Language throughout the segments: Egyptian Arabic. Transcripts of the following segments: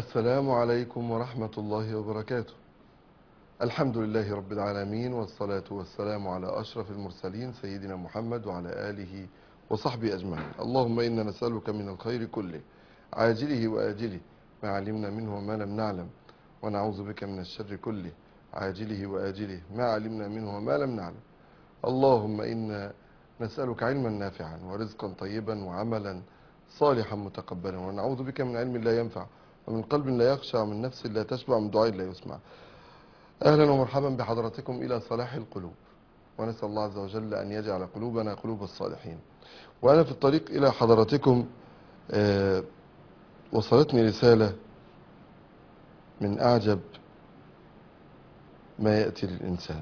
السلام عليكم ورحمة الله وبركاته الحمد لله رب العالمين والصلاة والسلام على أشرف المرسلين سيدنا محمد وعلى آله وصحبه أجمعين اللهم إنا نسألك من الخير كله عاجله وآجله ما علمنا منه وما لم نعلم ونعوذ بك من الشر كله عاجله وآجله ما علمنا منه وما لم نعلم اللهم إنا نسألك علما نافعا ورزقا طيبا وعملا صالحا متقبلا ونعوذ بك من علم لا ينفع ومن قلب لا يخشع ومن نفس لا تشبع ومن دعاء لا يسمع أهلا ومرحبا بحضراتكم إلى صلاح القلوب ونسأل الله عز وجل أن يجعل قلوبنا قلوب الصالحين وأنا في الطريق إلى حضراتكم آه، وصلتني رسالة من أعجب ما يأتي للإنسان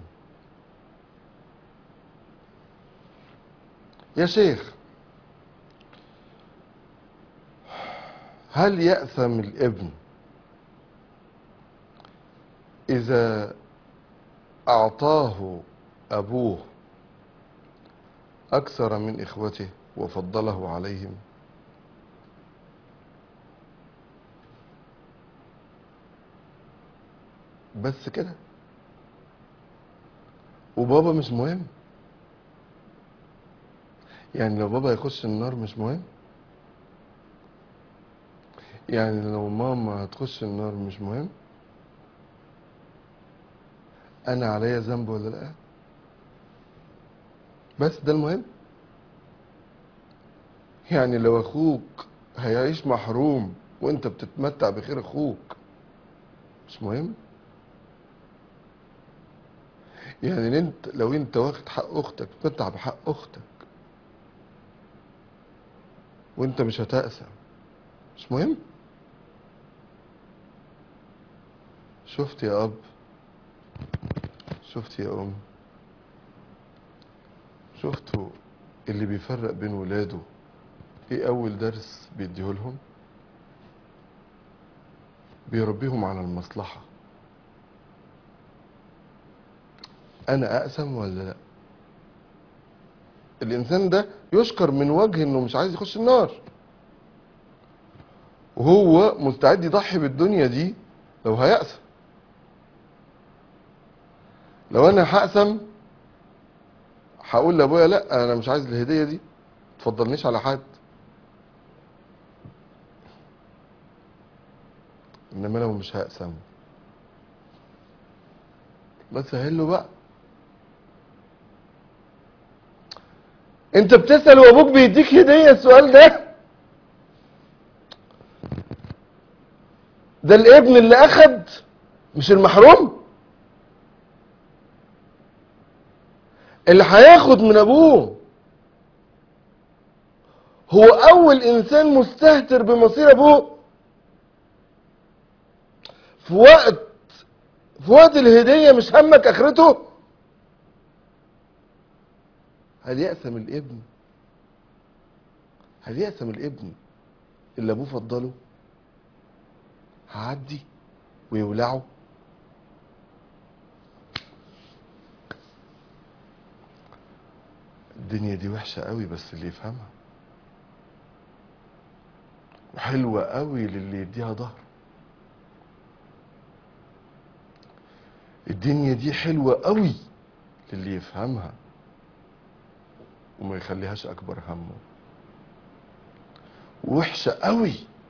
يا شيخ هل يأثم الابن إذا أعطاه أبوه أكثر من إخوته وفضله عليهم بس كده وبابا مش مهم يعني لو بابا يخش النار مش مهم يعني لو ماما هتخش النار مش مهم انا عليا ذنب ولا لا بس ده المهم يعني لو اخوك هيعيش محروم وانت بتتمتع بخير اخوك مش مهم يعني انت لو انت واخد حق اختك بتتمتع بحق اختك وانت مش هتأسم مش مهم شفت يا اب شفت يا ام شفتوا اللي بيفرق بين ولاده ايه اول درس بيديهولهم بيربيهم على المصلحة انا اقسم ولا لا الانسان ده يشكر من وجه انه مش عايز يخش النار وهو مستعد يضحي بالدنيا دي لو هيأسم لو انا هقسم هقول لابويا لا انا مش عايز الهديه دي تفضلنيش على حد انما لو مش هقسم ما تسهل له بقى انت بتسأل وابوك بيديك هدية السؤال ده ده الابن اللي اخد مش المحروم اللي هياخد من ابوه هو اول انسان مستهتر بمصير ابوه في وقت في وقت الهدية مش همك اخرته هل يأثم الابن هل يأثم الابن اللي ابوه فضله هعدي ويولعه الدنيا دي وحشة قوي بس اللي يفهمها وحلوة قوي للي يديها ظهر الدنيا دي حلوة قوي للي يفهمها وما يخليهاش اكبر همه وحشة قوي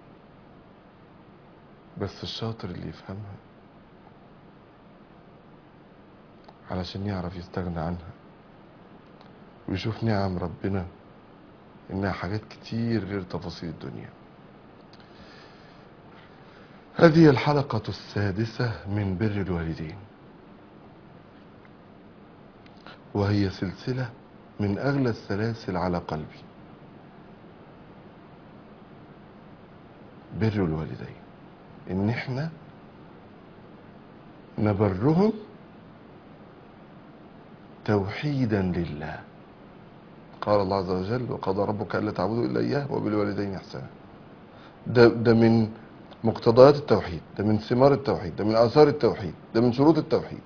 بس الشاطر اللي يفهمها علشان يعرف يستغنى عنها ويشوف نعم ربنا انها حاجات كتير غير تفاصيل الدنيا هذه الحلقة السادسة من بر الوالدين وهي سلسلة من أغلى السلاسل على قلبي بر الوالدين إن إحنا نبرهم توحيدا لله قال الله عز وجل وقضى ربك ألا تعبدوا إلا إياه وبالوالدين إحسانا ده, ده من مقتضيات التوحيد ده من ثمار التوحيد ده من آثار التوحيد ده من شروط التوحيد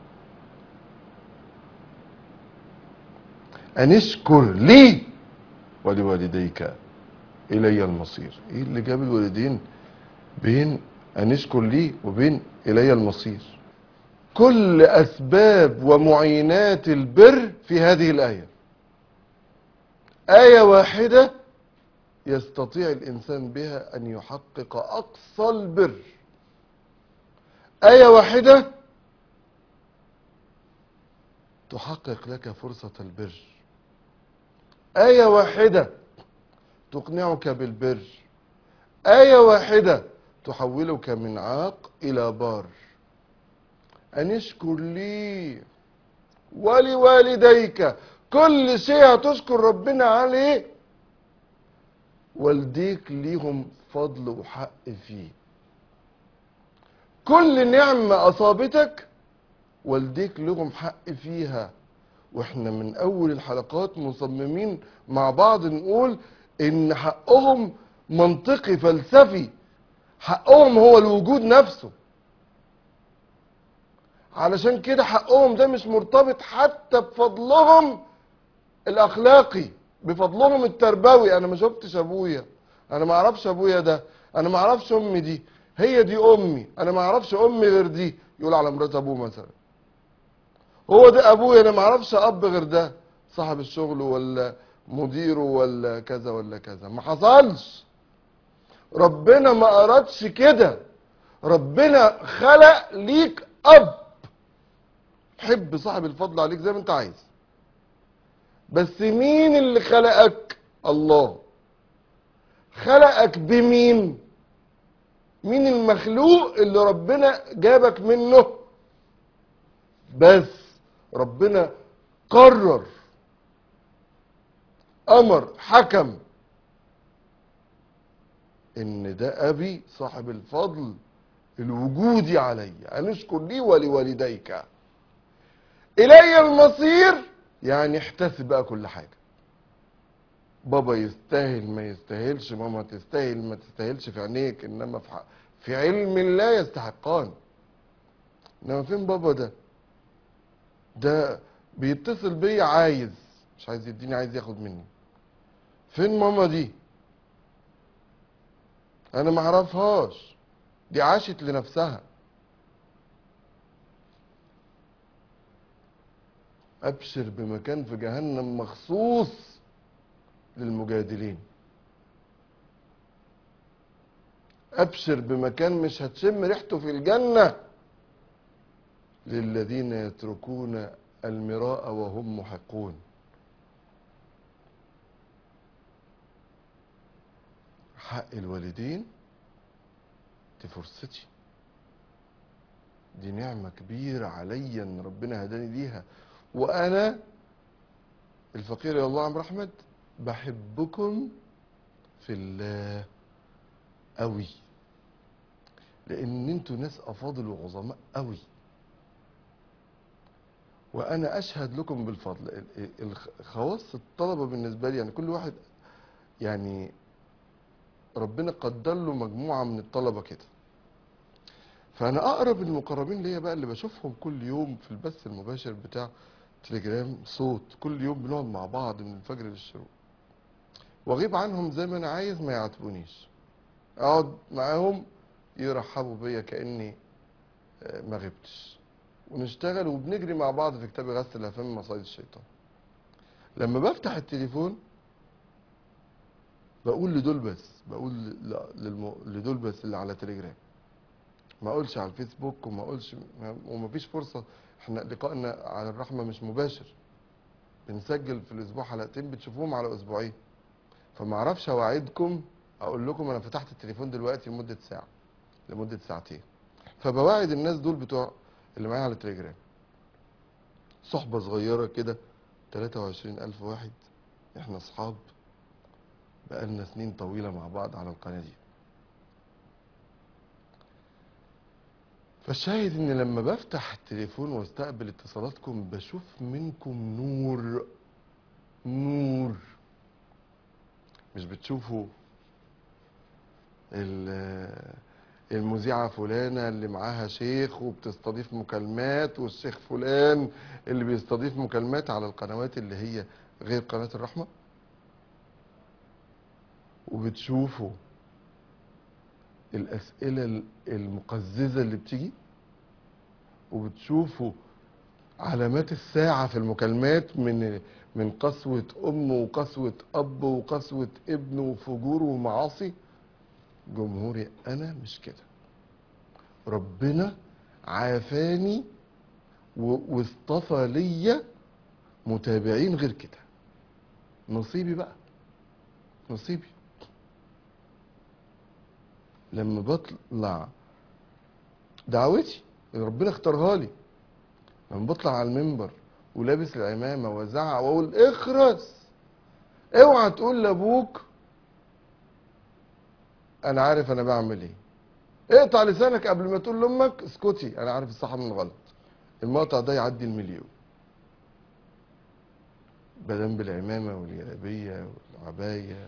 أن اشكر لي ولوالديك إلي المصير إيه اللي جاب الوالدين بين أن اشكر لي وبين إلي المصير كل أسباب ومعينات البر في هذه الآية آية واحدة يستطيع الإنسان بها أن يحقق أقصى البر آية واحدة تحقق لك فرصة البر آية واحدة تقنعك بالبر آية واحدة تحولك من عاق إلى بار أن اشكر لي ولوالديك كل شيء هتشكر ربنا عليه والديك ليهم فضل وحق فيه كل نعمة أصابتك والديك لهم حق فيها واحنا من أول الحلقات مصممين مع بعض نقول إن حقهم منطقي فلسفي حقهم هو الوجود نفسه علشان كده حقهم ده مش مرتبط حتى بفضلهم الاخلاقي بفضلهم التربوي انا ما شفتش ابويا انا ما اعرفش ابويا ده انا ما اعرفش امي دي هي دي امي انا ما اعرفش امي غير دي يقول على مرات ابوه مثلا هو ده ابويا انا ما اعرفش اب غير ده صاحب الشغل ولا مديره ولا كذا ولا كذا ما حصلش ربنا ما ارادش كده ربنا خلق ليك اب حب صاحب الفضل عليك زي ما انت عايز بس مين اللي خلقك الله خلقك بمين مين المخلوق اللي ربنا جابك منه بس ربنا قرر امر حكم ان ده ابي صاحب الفضل الوجودي علي ان اشكر لي ولوالديك الي المصير يعني احتسب بقى كل حاجه بابا يستاهل ما يستاهلش ماما تستاهل ما تستاهلش في عينيك انما في, ح- في علم الله يستحقان انما فين بابا ده ده بيتصل بيا عايز مش عايز يديني عايز ياخد مني فين ماما دي انا ما اعرفهاش دي عاشت لنفسها ابشر بمكان في جهنم مخصوص للمجادلين ابشر بمكان مش هتشم ريحته في الجنه للذين يتركون المراء وهم محقون حق الوالدين دي فرصتي دي نعمة كبيرة عليا ان ربنا هداني ليها وانا الفقير يا الله عم احمد بحبكم في الله قوي لان انتوا ناس افاضل وعظماء قوي وانا اشهد لكم بالفضل ال- ال- الخ- خواص الطلبه بالنسبه لي يعني كل واحد يعني ربنا قدر له مجموعه من الطلبه كده فانا اقرب المقربين ليا بقى اللي بشوفهم كل يوم في البث المباشر بتاع تليجرام صوت كل يوم بنقعد مع بعض من الفجر للشروق واغيب عنهم زي ما انا عايز ما يعاتبونيش اقعد معاهم يرحبوا بيا كاني آه، ما غبتش ونشتغل وبنجري مع بعض في كتاب غسل الافلام مصايد الشيطان لما بفتح التليفون بقول لدول بس بقول ل- للم... لدول بس اللي على تليجرام ما اقولش على الفيسبوك وما اقولش ومفيش فرصه احنا لقائنا على الرحمه مش مباشر بنسجل في الاسبوع حلقتين بتشوفوهم على اسبوعين فما اعرفش اوعدكم اقول لكم انا فتحت التليفون دلوقتي لمده ساعه لمده ساعتين فبوعد الناس دول بتوع اللي معايا على التليجرام صحبه صغيره كده 23000 واحد احنا اصحاب بقالنا سنين طويله مع بعض على القناه دي فالشاهد ان لما بفتح التليفون واستقبل اتصالاتكم بشوف منكم نور نور مش بتشوفوا ال- المذيعة فلانة اللي معاها شيخ وبتستضيف مكالمات والشيخ فلان اللي بيستضيف مكالمات على القنوات اللي هي غير قناة الرحمة وبتشوفوا الاسئله المقززه اللي بتيجي وبتشوفوا علامات الساعه في المكالمات من من قسوه ام وقسوه اب وقسوه ابن وفجور ومعاصي جمهوري انا مش كده ربنا عافاني و- واصطفى ليا متابعين غير كده نصيبي بقى نصيبي لما بطلع دعوتي اللي ربنا اختارها لي لما بطلع على المنبر ولابس العمامه وازعق واقول اخرس اوعى تقول لابوك انا عارف انا بعمل ايه اقطع لسانك قبل ما تقول لامك اسكتي انا عارف الصح من الغلط المقطع ده يعدي المليون بدل بالعمامه والجلابيه والعبايه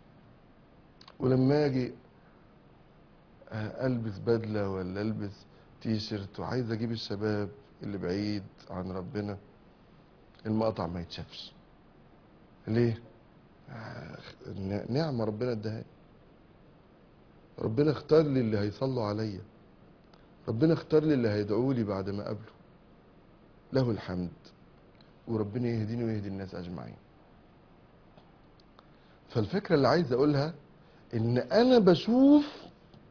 ولما اجي آه، البس بدله ولا البس تي شيرت وعايز اجيب الشباب اللي بعيد عن ربنا المقطع ما يتشافش ليه آه، ن- نعمه ربنا اداها لي. ربنا اختار لي اللي هيصلوا عليا ربنا اختار لي اللي هيدعوا لي بعد ما قابله له الحمد وربنا يهديني ويهدي الناس اجمعين فالفكره اللي عايز اقولها ان انا بشوف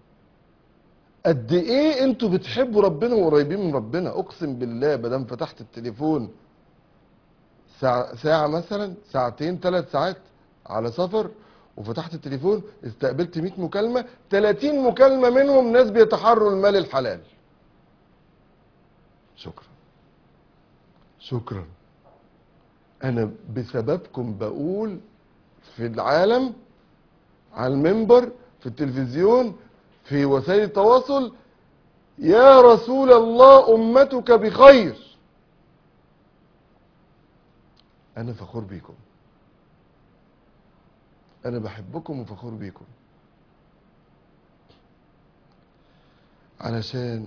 قد ايه انتوا بتحبوا ربنا وقريبين من ربنا اقسم بالله بدل فتحت التليفون ساعة, ساعة مثلا ساعتين ثلاث ساعات على سفر وفتحت التليفون استقبلت 100 مكالمة 30 مكالمة منهم ناس بيتحروا المال الحلال شكرا شكرا انا بسببكم بقول في العالم على المنبر في التلفزيون في وسائل التواصل يا رسول الله امتك بخير انا فخور بيكم انا بحبكم وفخور بيكم علشان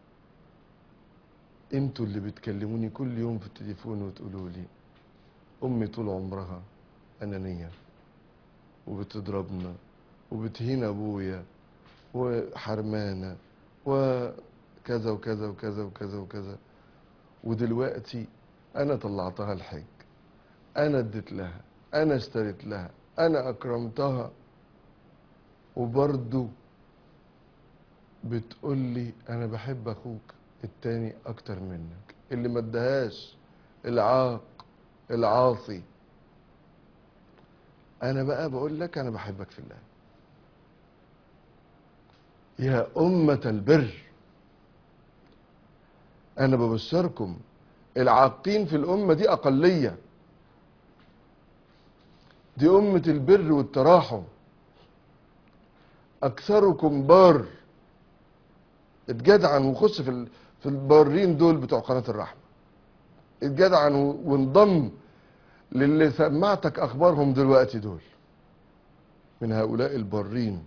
انتوا اللي بتكلموني كل يوم في التليفون وتقولوا لي امي طول عمرها انانيه وبتضربنا وبتهين ابويا وحرمانه وكذا وكذا وكذا وكذا وكذا ودلوقتي انا طلعتها الحج انا اديت لها انا اشتريت لها انا اكرمتها وبرضو بتقول لي انا بحب اخوك التاني اكتر منك اللي ما ادهاش العاق العاصي انا بقى بقول لك انا بحبك في الله يا أمة البر أنا ببشركم العاقين في الأمة دي أقلية دي أمة البر والتراحم أكثركم بار اتجدعن وخش في ال- في البارين دول بتوع قناة الرحمة اتجدعن و- وانضم للي سمعتك أخبارهم دلوقتي دول من هؤلاء البارين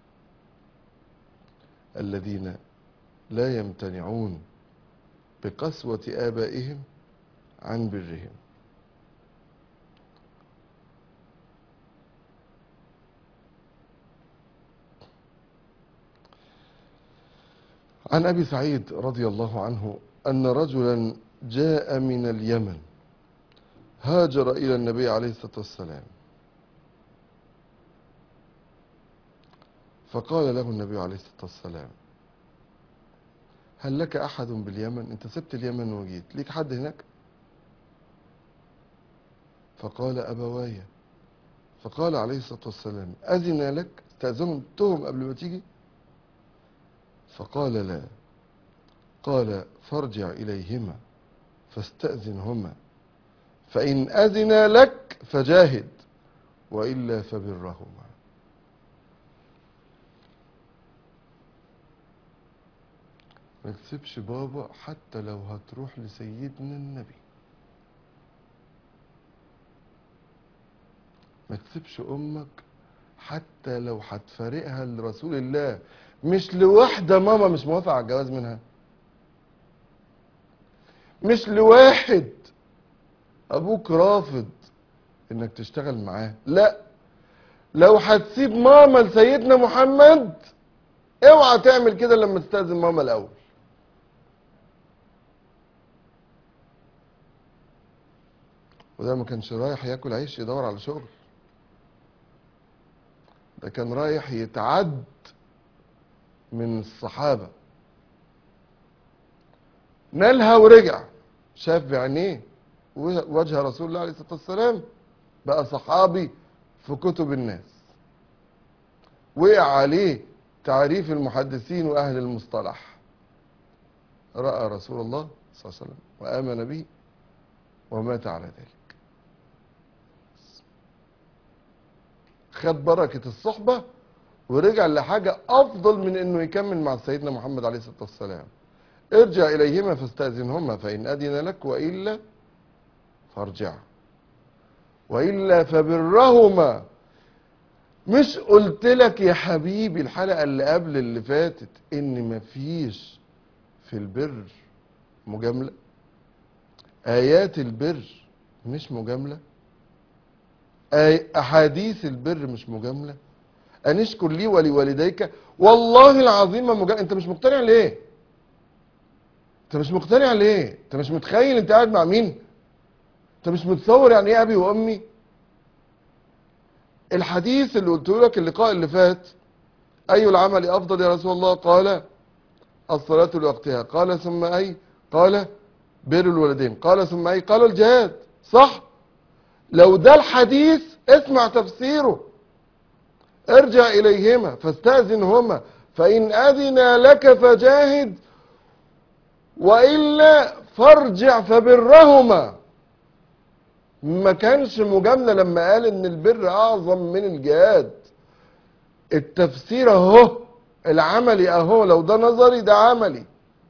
الذين لا يمتنعون بقسوة آبائهم عن برهم عن أبي سعيد رضي الله عنه أن رجلا جاء من اليمن هاجر إلى النبي عليه الصلاة والسلام فقال له النبي عليه الصلاة والسلام هل لك أحد باليمن أنت سبت اليمن وجيت ليك حد هناك فقال أبواي فقال عليه الصلاة والسلام أذن لك استأذنتهم قبل ما تيجي فقال لا قال فارجع إليهما فاستأذنهما فإن أذن لك فجاهد وإلا فبرهما ما تسيبش بابا حتى لو هتروح لسيدنا النبي ما تسيبش امك حتى لو هتفارقها لرسول الله مش لواحده ماما مش موافقه على الجواز منها مش لواحد ابوك رافض انك تشتغل معاه لا لو هتسيب ماما لسيدنا محمد اوعى تعمل كده لما تستأذن ماما الاول وده ما كانش رايح ياكل عيش يدور على شغل ده كان رايح يتعد من الصحابة نالها ورجع شاف بعينيه وجه رسول الله عليه الصلاة والسلام بقى صحابي في كتب الناس وقع عليه تعريف المحدثين وأهل المصطلح رأى رسول الله صلى الله عليه وسلم وآمن به ومات على ذلك خد بركة الصحبة ورجع لحاجة أفضل من إنه يكمل مع سيدنا محمد عليه الصلاة والسلام ارجع إليهما فاستأذنهما فإن أذن لك وإلا فارجع وإلا فبرهما مش قلت لك يا حبيبي الحلقة اللي قبل اللي فاتت إن مفيش في البر مجاملة آيات البر مش مجاملة آي أحاديث البر مش مجاملة أن اشكر لي ولوالديك والله العظيم ما مجاملة أنت مش مقتنع ليه أنت مش مقتنع ليه أنت مش متخيل أنت قاعد مع مين أنت مش متصور يعني إيه أبي وأمي الحديث اللي قلت لك اللقاء اللي فات أي العمل أفضل يا رسول الله قال الصلاة لوقتها قال ثم أي قال بر الولدين قال ثم أي قال الجهاد صح لو ده الحديث اسمع تفسيره ارجع إليهما فاستأذنهما فإن أذن لك فجاهد وإلا فارجع فبرهما ما كانش مجاملة لما قال ان البر اعظم من الجهاد التفسير اهو العملي اهو لو ده نظري ده عملي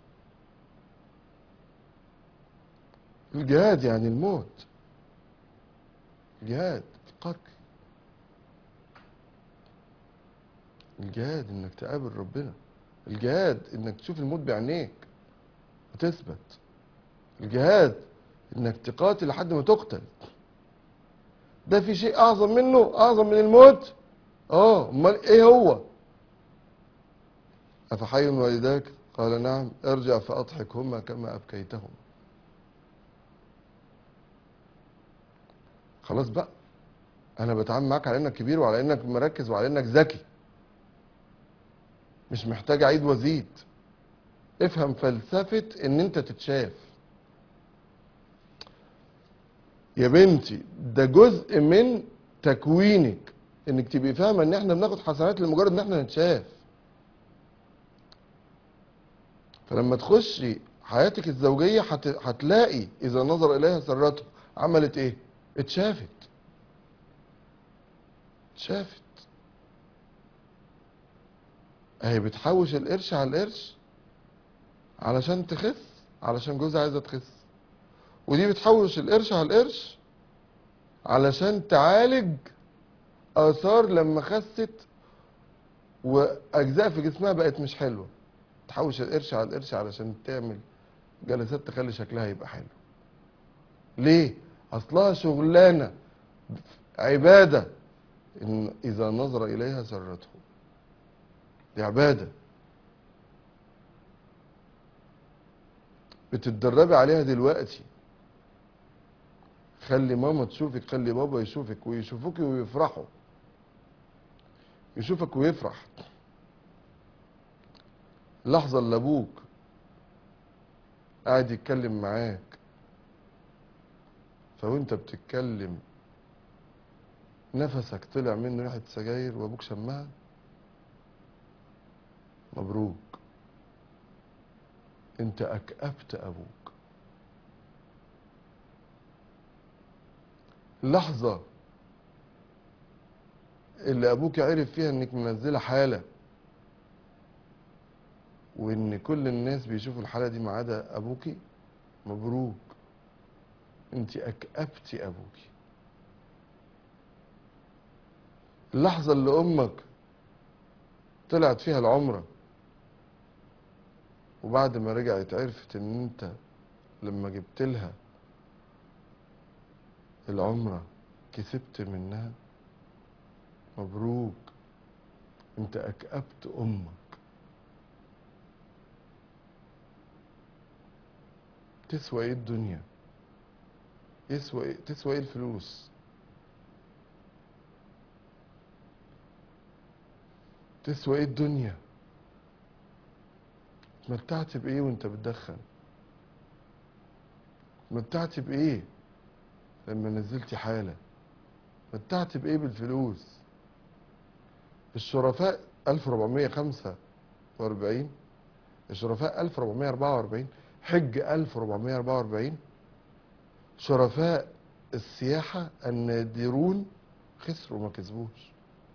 الجهاد يعني الموت الجهاد القتل الجهاد انك تقابل ربنا الجهاد انك تشوف الموت بعينيك وتثبت الجهاد انك تقاتل لحد ما تقتل ده في شيء اعظم منه اعظم من الموت اه امال ايه هو افحي والداك قال نعم ارجع فاضحكهما كما ابكيتهم خلاص بقى انا بتعامل معاك على انك كبير وعلى انك مركز وعلى انك ذكي مش محتاج اعيد وازيد افهم فلسفة ان انت تتشاف يا بنتي ده جزء من تكوينك انك تبقي فاهمه ان احنا بناخد حسنات لمجرد ان احنا نتشاف فلما تخشي حياتك الزوجيه هت... هتلاقي اذا نظر اليها سرته عملت ايه اتشافت اتشافت اهي بتحوش القرش على القرش علشان تخس علشان جوزها عايزه تخس ودي بتحوش القرش على القرش علشان تعالج اثار لما خست واجزاء في جسمها بقت مش حلوه تحوش القرش على القرش علشان تعمل جلسات تخلي شكلها يبقى حلو ليه اصلها شغلانه عباده ان اذا نظر اليها سرته دي عباده بتتدربي عليها دلوقتي خلي ماما تشوفك خلي بابا يشوفك ويشوفوك ويفرحوا يشوفك ويفرح اللحظة اللي ابوك قاعد يتكلم معاك فوانت بتتكلم نفسك طلع منه ريحة سجاير وابوك شمها مبروك انت اكأبت ابوك اللحظة اللي ابوك عرف فيها انك منزلة حالة وان كل الناس بيشوفوا الحالة دي ما عدا ابوكي مبروك انت اكأبتي ابوكي اللحظة اللي امك طلعت فيها العمرة وبعد ما رجعت عرفت ان انت لما جبت لها العمرة كسبت منها مبروك انت اكأبت امك تسوى ايه الدنيا يسوى إيه؟ تسوى ايه الفلوس تسوى ايه الدنيا اتمتعت بايه وانت بتدخن اتمتعت بايه لما نزلت حالة اتمتعت بايه بالفلوس الشرفاء 1445 الشرفاء 1444 حج 1444 شرفاء السياحة النادرون خسروا ما كسبوش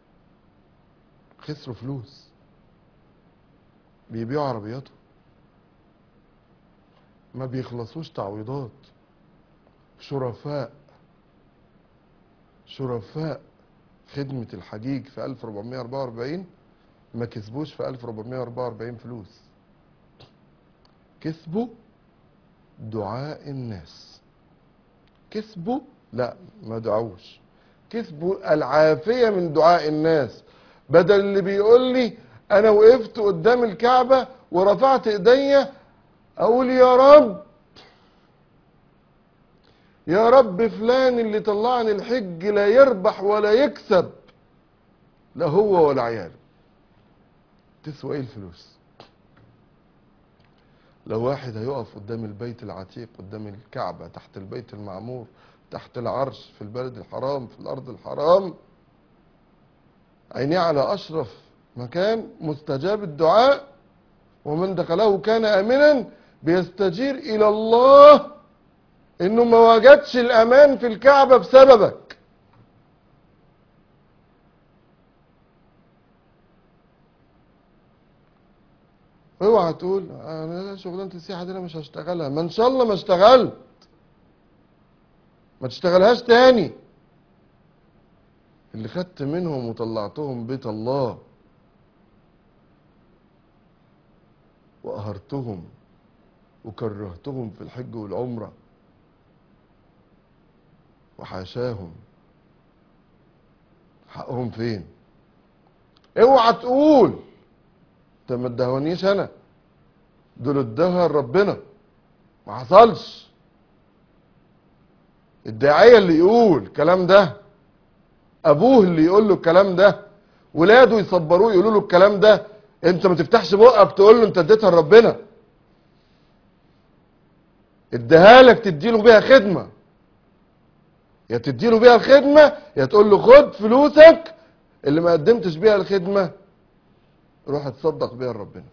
خسروا فلوس بيبيعوا عربياتهم ما بيخلصوش تعويضات شرفاء شرفاء خدمة الحجيج في 1444 ما كسبوش في 1444 فلوس كسبوا دعاء الناس كسبوا لا ما دعوش كسبوا العافية من دعاء الناس بدل اللي بيقول لي انا وقفت قدام الكعبة ورفعت ايديا اقول يا رب يا رب فلان اللي طلعني الحج لا يربح ولا يكسب لا هو ولا عياله تسوى ايه الفلوس لو واحد هيقف قدام البيت العتيق قدام الكعبة تحت البيت المعمور تحت العرش في البلد الحرام في الأرض الحرام عينيه على أشرف مكان مستجاب الدعاء ومن دخله كان آمنا بيستجير إلى الله إنه ما وجدش الأمان في الكعبة بسببك اوعى تقول انا شغلانه السياحه دي انا مش هشتغلها ما ان شاء الله ما اشتغلت ما تشتغلهاش تاني اللي خدت منهم وطلعتهم بيت الله وقهرتهم وكرهتهم في الحج والعمره وحاشاهم حقهم فين اوعى تقول انت ما ادهونيش انا دول اداها ربنا ما حصلش الداعيه اللي يقول الكلام ده ابوه اللي يقول له الكلام ده ولاده يصبروه يقولوا له الكلام ده انت ما تفتحش بقك تقول له انت اديتها لربنا اديها لك تديله بيها خدمه يا تديله بيها الخدمه يا تقول له خد فلوسك اللي ما قدمتش بيها الخدمه روح اتصدق بيها لربنا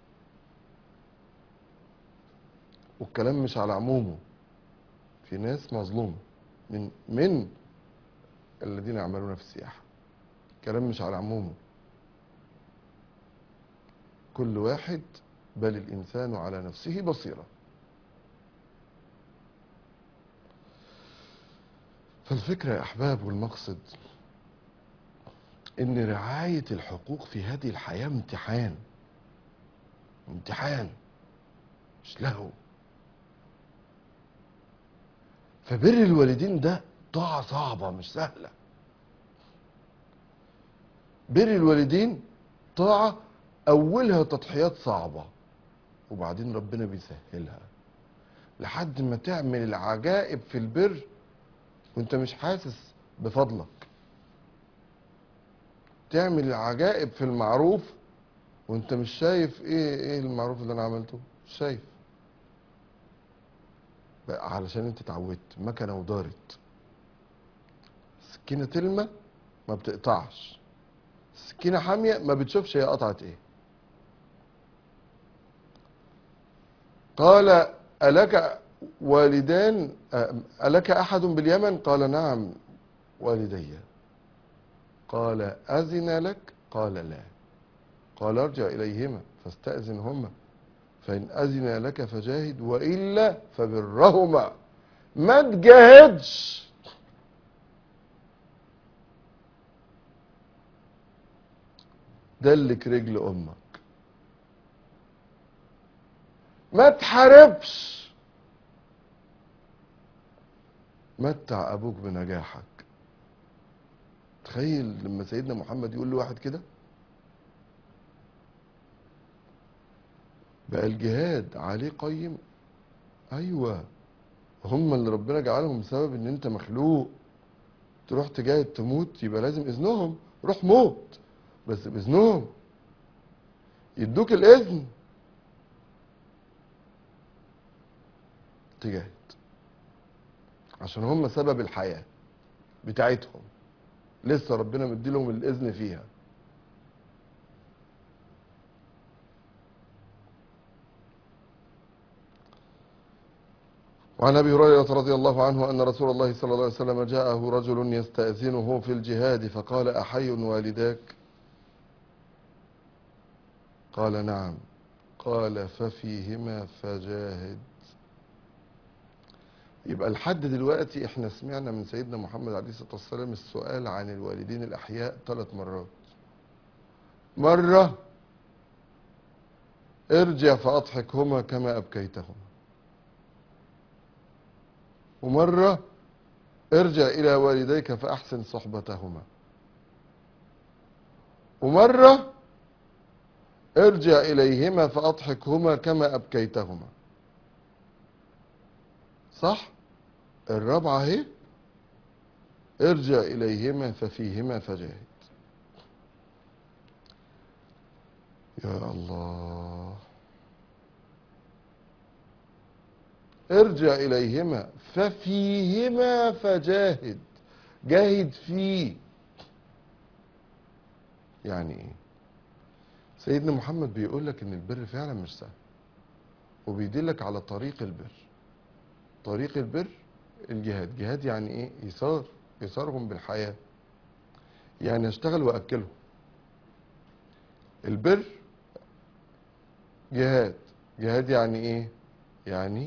والكلام مش على عمومه في ناس مظلومه من من الذين يعملون في السياحه كلام مش على عمومه كل واحد بل الانسان على نفسه بصيره فالفكره يا احباب والمقصد ان رعاية الحقوق في هذه الحياة امتحان امتحان مش لهو فبر الوالدين ده طاعة صعبة مش سهلة بر الوالدين طاعة أولها تضحيات صعبة وبعدين ربنا بيسهلها لحد ما تعمل العجائب في البر وانت مش حاسس بفضلك تعمل العجائب في المعروف وانت مش شايف ايه ايه المعروف اللي انا عملته مش شايف بقى علشان انت اتعودت مكنه ودارت سكينه تلمة ما بتقطعش سكينه حاميه ما بتشوفش هي قطعت ايه قال ألك والدان ألك أحد باليمن قال نعم والدي قال أذن لك قال لا قال ارجع إليهما فاستأذنهما فإن أذن لك فجاهد وإلا فبرهما ما تجاهدش دلك رجل أمك ما تحاربش متع أبوك بنجاحك تخيل لما سيدنا محمد يقول لواحد كده بقى الجهاد عليه قيم ايوه هم اللي ربنا جعلهم بسبب ان انت مخلوق تروح تجاهد تموت يبقى لازم اذنهم روح موت بس باذنهم يدوك الاذن تجاهد عشان هم سبب الحياة بتاعتهم لسه ربنا مديلهم الاذن فيها وعن ابي هريره رضي الله عنه ان رسول الله صلى الله عليه وسلم جاءه رجل يستاذنه في الجهاد فقال احي والداك قال نعم قال ففيهما فجاهد يبقى لحد دلوقتي احنا سمعنا من سيدنا محمد عليه الصلاه والسلام السؤال عن الوالدين الاحياء ثلاث مرات مره ارجع فاضحكهما كما ابكيتهما ومرة ارجع إلى والديك فأحسن صحبتهما ومرة ارجع إليهما فأضحكهما كما أبكيتهما صح الرابعة اهي ارجع إليهما ففيهما فجاهد يا الله ارجع إليهما ففيهما فجاهد جاهد فيه يعني ايه سيدنا محمد بيقول لك ان البر فعلا مش سهل وبيدلك على طريق البر طريق البر الجهاد جهاد يعني ايه يسار يسارهم بالحياة يعني اشتغل واكلهم البر جهاد جهاد يعني ايه يعني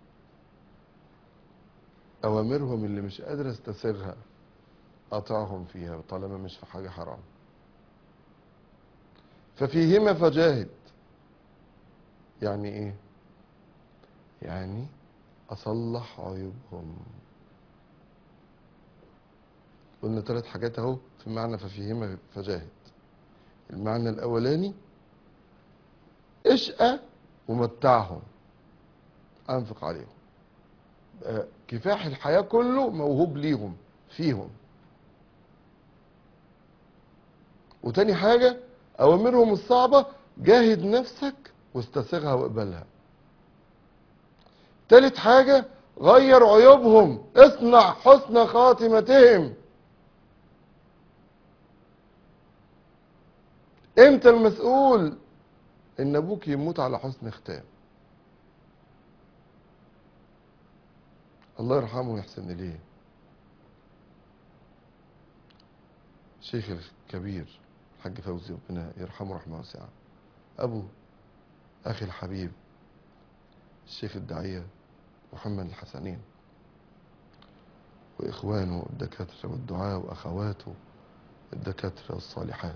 أوامرهم اللي مش قادر استسيغها أطعهم فيها طالما مش في حاجة حرام ففيهما فجاهد يعني إيه؟ يعني أصلح عيوبهم قلنا ثلاث حاجات أهو في معنى ففيهما فجاهد المعنى الأولاني اشقى ومتعهم أنفق عليهم آه، كفاح الحياة كله موهوب ليهم فيهم وتاني حاجة أوامرهم الصعبة جاهد نفسك واستسيغها واقبلها تالت حاجة غير عيوبهم اصنع حسن خاتمتهم امتى المسؤول ان ابوك يموت على حسن ختام الله يرحمه ويحسن إليه الشيخ الكبير الحاج فوزي ربنا يرحمه رحمة واسعة أبو أخي الحبيب الشيخ الداعية محمد الحسنين وإخوانه الدكاترة والدعاء وأخواته الدكاترة الصالحات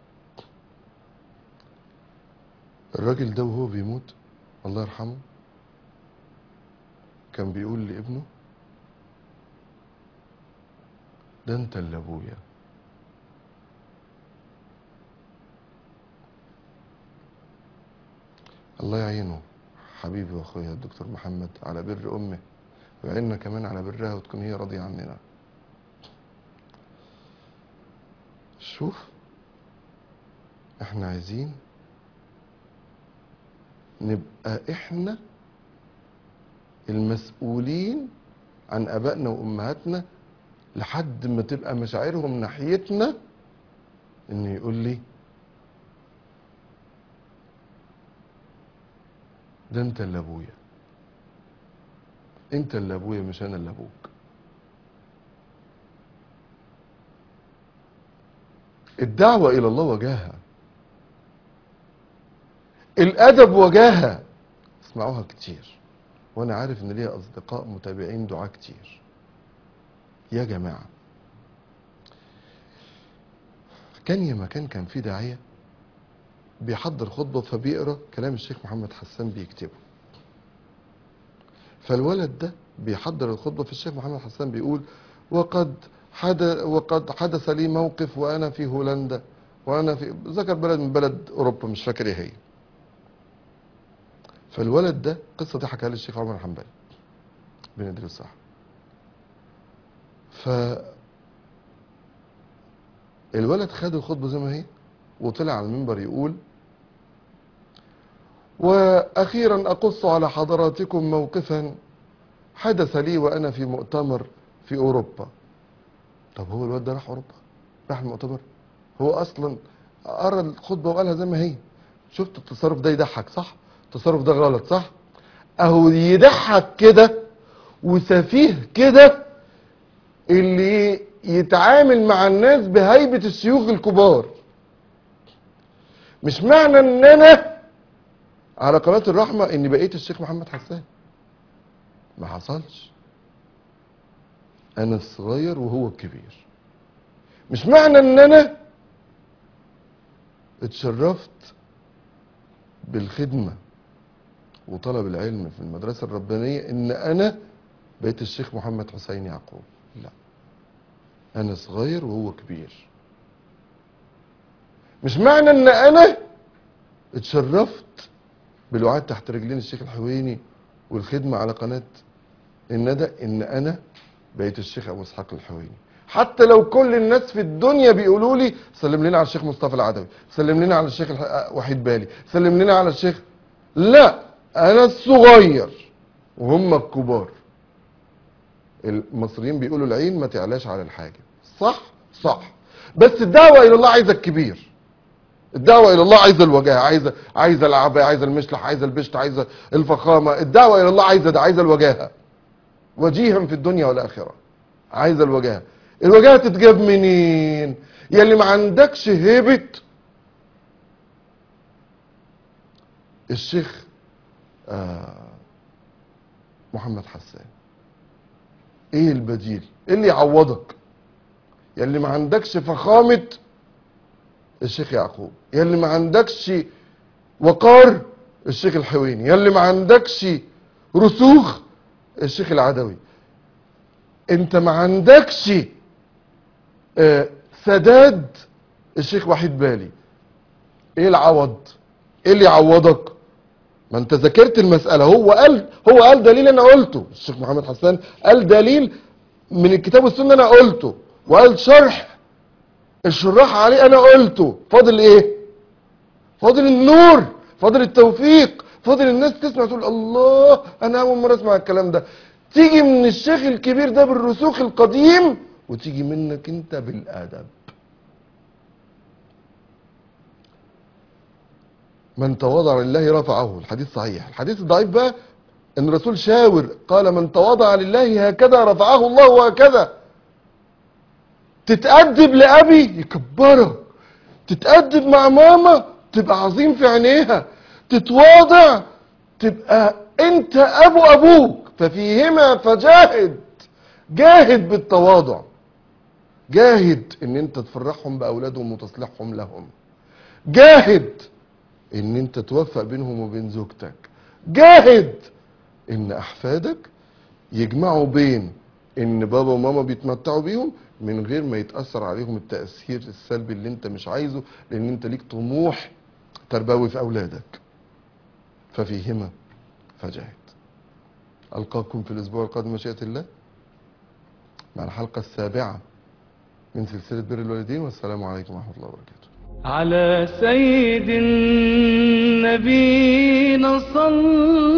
الراجل ده وهو بيموت الله يرحمه كان بيقول لابنه ده انت اللي ابويا الله يعينه حبيبي واخويا الدكتور محمد على بر امه ويعيننا كمان على برها وتكون هي راضيه عننا شوف احنا عايزين نبقى احنا المسؤولين عن ابائنا وامهاتنا لحد ما تبقى مشاعرهم ناحيتنا انه يقول لي ده انت اللي ابويا انت اللي ابويا مش انا اللي ابوك الدعوة الى الله وجاهة الادب وجاهة اسمعوها كتير وانا عارف ان ليا اصدقاء متابعين دعاة كتير يا جماعة كان يا مكان كان في داعية بيحضر خطبة فبيقرا كلام الشيخ محمد حسان بيكتبه فالولد ده بيحضر الخطبة في الشيخ محمد حسان بيقول وقد حدث وقد حدث لي موقف وانا في هولندا وانا في ذكر بلد من بلد اوروبا مش فاكر ايه هي فالولد ده القصه دي حكاها لي الشيخ عمر الحنبلي بن ادريس الصح ف الولد خد الخطبه زي ما هي وطلع على المنبر يقول واخيرا اقص على حضراتكم موقفا حدث لي وانا في مؤتمر في اوروبا طب هو الواد ده راح اوروبا راح المؤتمر هو اصلا قرا الخطبه وقالها زي ما هي شفت التصرف ده يضحك صح التصرف ده غلط صح اهو يضحك كده وسفيه كده اللي يتعامل مع الناس بهيبه الشيوخ الكبار مش معنى ان انا على قناه الرحمه اني بقيت الشيخ محمد حسان ما حصلش انا الصغير وهو الكبير مش معنى ان انا اتشرفت بالخدمة وطلب العلم في المدرسة الربانية ان انا بقيت الشيخ محمد حسين يعقوب لا انا صغير وهو كبير مش معنى ان انا اتشرفت بالوعاد تحت رجلين الشيخ الحويني والخدمة على قناة الندى ان انا بقيت الشيخ ابو اسحاق الحويني حتى لو كل الناس في الدنيا بيقولوا لي سلم لنا على الشيخ مصطفى العدوي سلم لنا على الشيخ الح- وحيد بالي سلم لنا على الشيخ لا انا الصغير وهم الكبار المصريين بيقولوا العين ما تعلاش على الحاجب صح صح بس الدعوه الى الله عايزه الكبير الدعوه الى الله عايزه الوجاهه عايزه عايزه العبايه عايزه المشلح عايزه البشت عايزه الفخامه الدعوه الى الله عايزه ده عايزه الوجاهه وجيها في الدنيا والاخره عايزه الوجاهه الوجاهه تتجاب منين يا اللي ما عندكش هيبه الشيخ آه محمد حسان ايه البديل ايه اللي يعوضك يا اللي ما عندكش فخامه الشيخ يعقوب يا اللي ما عندكش وقار الشيخ الحويني يا اللي ما عندكش رسوخ الشيخ العدوي انت ما عندكش آه، سداد الشيخ وحيد بالي ايه العوض ايه اللي يعوضك ما انت ذاكرت المسألة هو قال هو قال دليل انا قلته الشيخ محمد حسان قال دليل من الكتاب والسنة انا قلته وقال شرح الشراح عليه انا قلته فاضل ايه فاضل النور فاضل التوفيق فاضل الناس تسمع تقول الله انا اول مره اسمع الكلام ده تيجي من الشيخ الكبير ده بالرسوخ القديم وتيجي منك انت بالادب من تواضع لله رفعه الحديث صحيح الحديث الضعيف بقى ان الرسول شاور قال من تواضع لله هكذا رفعه الله وهكذا تتأدب لأبي يكبرك تتأدب مع ماما تبقى عظيم في عينيها تتواضع تبقى انت ابو ابوك ففيهما فجاهد جاهد بالتواضع جاهد ان انت تفرحهم باولادهم وتصلحهم لهم جاهد ان انت توفق بينهم وبين زوجتك جاهد ان احفادك يجمعوا بين ان بابا وماما بيتمتعوا بيهم من غير ما يتاثر عليهم التاثير السلبي اللي انت مش عايزه لان انت ليك طموح تربوي في اولادك ففيهما فجاهد القاكم في الاسبوع القادم مشيئه الله مع الحلقه السابعه من سلسله بر الوالدين والسلام عليكم ورحمه الله وبركاته على سيد النبينا صلى